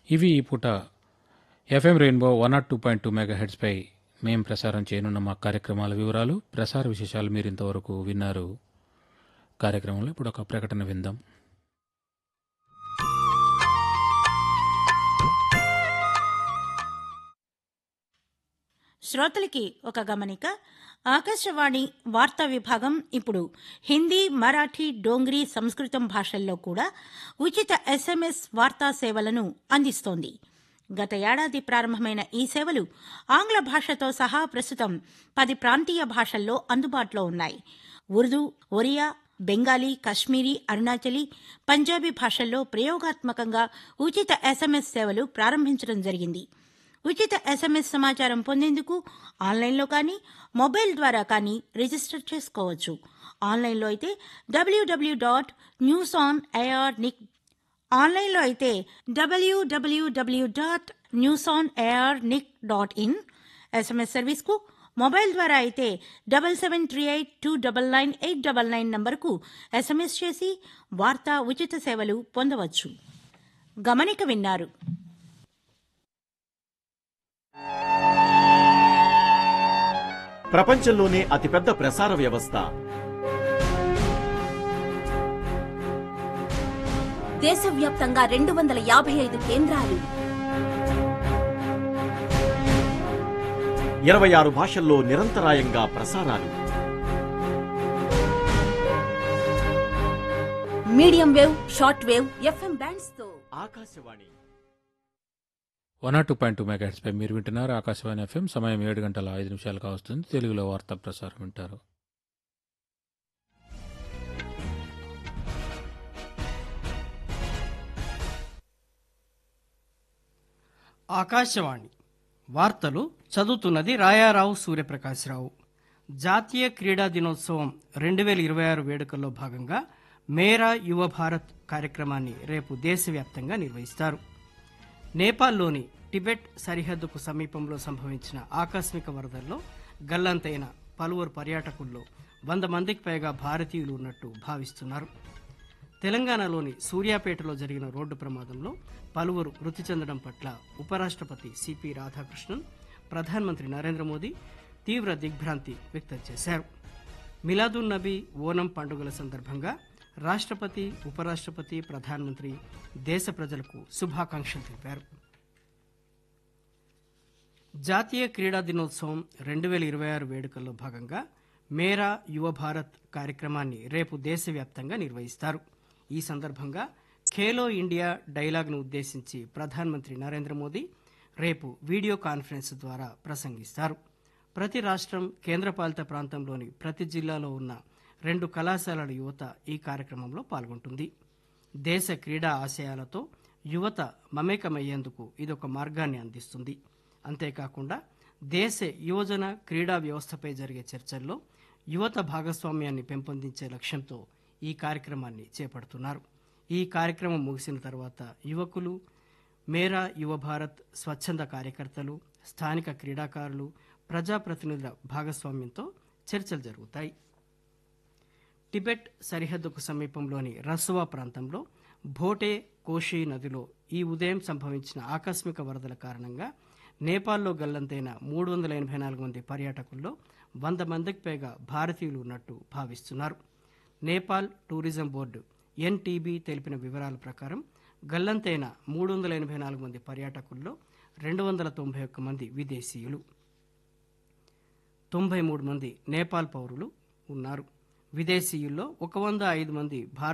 ఇవి ఈ పూట FM rainbow one nought two point two mega హెడ్స్పై మేం ప్రసారం చేయనున్న మా కార్యక్రమాల వివరాలు ప్రసార విశేషాలు మీరు ఇంతవరకు విన్నారు కార్యక్రమంలో ఇప్పుడు ఒక ప్రకటన విందాం శ్రోతలకి ఒక గమనిక ఆకాశవాణి వార్తా విభాగం ఇప్పుడు హిందీ మరాఠీ డోంగ్రీ సంస్కృతం భాషల్లో కూడా ఉచిత ఎస్ఎంఎస్ వార్తా సేవలను అందిస్తోంది గత ఏడాది ప్రారంభమైన ఈ సేవలు ఆంగ్ల భాషతో సహా ప్రస్తుతం పది ప్రాంతీయ భాషల్లో అందుబాటులో ఉన్నాయి ఉర్దూ ఒరియా బెంగాలీ కశ్మీరీ అరుణాచలి పంజాబీ భాషల్లో ప్రయోగాత్మకంగా ఉచిత ఎస్ఎంఎస్ సేవలు ప్రారంభించడం జరిగింది ఉచిత ఎస్ఎంఎస్ సమాచారం పొందేందుకు ఆన్లైన్లో కానీ మొబైల్ ద్వారా కానీ రిజిస్టర్ చేసుకోవచ్చు ఆన్లైన్లో అయితే W W dot news on AIR NIC ఆన్లైన్లో అయితే W W W dot news on AIR NIC dot in SMS సర్వీస్కు మొబైల్ ద్వారా అయితే double seven three eight two double nine eight double nine నంబర్కు ఎస్ఎంఎస్ చేసి వార్తా ఉచిత సేవలు పొందవచ్చు గమనిక విన్నారు ప్రపంచంలోనే అతిపెద్ద ప్రసార వ్యవస్థ దేశవ్యాప్తంగా రెండు వందల యాభై ఐదు కేంద్రాలు ఇరవై ఆరు భాషల్లో నిరంతరాయంగా ప్రసారాలు medium wave short wave FM bands తో Akashvani one nought two point two mega హెడ్స్పై మీరు వింటున్నారు ఆకాశవాణి ఎఫ్ఎం సమయం ఏడు గంటల ఐదు నిమిషాలుగా వస్తుంది తెలుగులో వార్తా ప్రసారం వింటారు ఆకాశవాణి వార్తలు చదువుతున్నది రాయారావు సూర్యప్రకాశ్రావు జాతీయ క్రీడా దినోత్సవం రెండు వేల ఇరవై ఆరు వేడుకల్లో భాగంగా మేరా యువ భారత్ కార్యక్రమాన్ని రేపు దేశవ్యాప్తంగా నిర్వహిస్తారు నేపాల్లోని టిబెట్ సరిహద్దుకు సమీపంలో సంభవించిన ఆకస్మిక వరదల్లో గల్లంతైన పలువురు పర్యాటకుల్లో వంద మందికి పైగా భారతీయులు ఉన్నట్టు భావిస్తున్నారు తెలంగాణలోని సూర్యాపేటలో జరిగిన రోడ్డు ప్రమాదంలో పలువురు మృతి చెందడం పట్ల ఉపరాష్ట్రపతి సిపి రాధాకృష్ణన్ ప్రధానమంత్రి నరేంద్ర మోదీ తీవ్ర దిగ్భ్రాంతి వ్యక్తం చేశారు మిలాదున్ నబీ ఓనం పండుగల సందర్భంగా రాష్ట్రపతి ఉపరాష్ట్రపతి ప్రధానమంత్రి దేశ ప్రజలకు శుభాకాంక్షలు తెలిపారు జాతీయ క్రీడా దినోత్సవం రెండు వేల ఇరవై ఆరు వేడుకల్లో భాగంగా మేరా యువ భారత్ కార్యక్రమాన్ని రేపు దేశవ్యాప్తంగా నిర్వహిస్తారు ఈ సందర్భంగా ఖేలో ఇండియా డైలాగ్ను ఉద్దేశించి ప్రధానమంత్రి నరేంద్ర మోదీ రేపు వీడియో కాన్ఫరెన్స్ ద్వారా ప్రసంగిస్తారు ప్రతి రాష్ట్రం కేంద్రపాలిత ప్రాంతంలోని ప్రతి జిల్లాలో ఉన్న రెండు కళాశాలల యువత ఈ కార్యక్రమంలో పాల్గొంటుంది దేశ క్రీడా ఆశయాలతో యువత మమేకమయ్యేందుకు ఇదొక మార్గాన్ని అందిస్తుంది అంతేకాకుండా దేశ యువజన క్రీడా వ్యవస్థపై జరిగే చర్చల్లో యువత భాగస్వామ్యాన్ని పెంపొందించే లక్ష్యంతో ఈ కార్యక్రమాన్ని చేపడుతున్నారు ఈ కార్యక్రమం ముగిసిన తర్వాత యువకులు మేరా యువ భారత్ స్వచ్ఛంద కార్యకర్తలు స్థానిక క్రీడాకారులు ప్రజాప్రతినిధుల భాగస్వామ్యంతో చర్చలు జరుగుతాయి టిబెట్ సరిహద్దుకు సమీపంలోని రసువా ప్రాంతంలో భోటే కోషి నదిలో ఈ ఉదయం సంభవించిన ఆకస్మిక వరదల కారణంగా నేపాల్లో గల్లంతైన మూడు వందల ఎనభై నాలుగు మంది పర్యాటకుల్లో వంద మందికి పైగా భారతీయులు ఉన్నట్టు భావిస్తున్నారు నేపాల్ టూరిజం బోర్డు ఎన్టీబీ తెలిపిన వివరాల ప్రకారం గల్లంతైన మూడు వందల ఎనభై నాలుగు మంది పర్యాటకుల్లో రెండు వందల తొంభై ఒక్క మంది విదేశీయులు తొంభై మూడు మంది నేపాల్ పౌరులు ఉన్నారు విదేశీయుల్లో ఒక వంద ఐదు మంది భారత